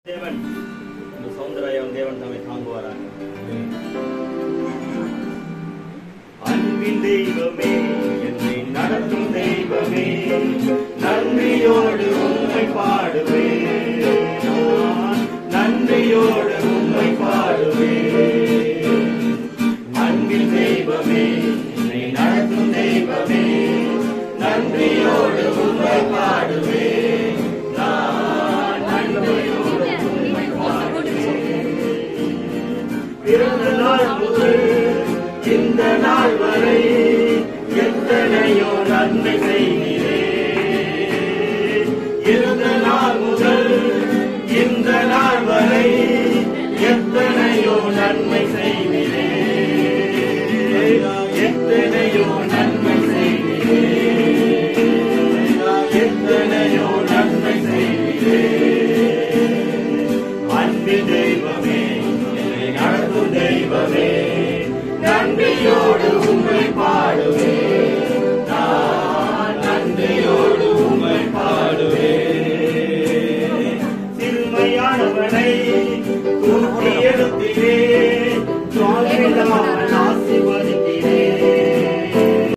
தேவன் இந்த சௌந்தரயம் தேவன் தம்மை தாங்குவாராங்க அன்பின் தெய்வமே என்னை நடத்தும் தெய்வமே நன்றியோடு உண்மை பாடுவே நான் நன்றியோடு உண்மை பாடுவே அன்பின் தெய்வமே என்னை நடத்தும் தெய்வமே நன்றியோடு உண்மை பாடுவே நான் நன்றியோடு உண்மை பிறந்த நாள் முதல் இந்த நாள் வரை எத்தனையோ நன்மை செய்ய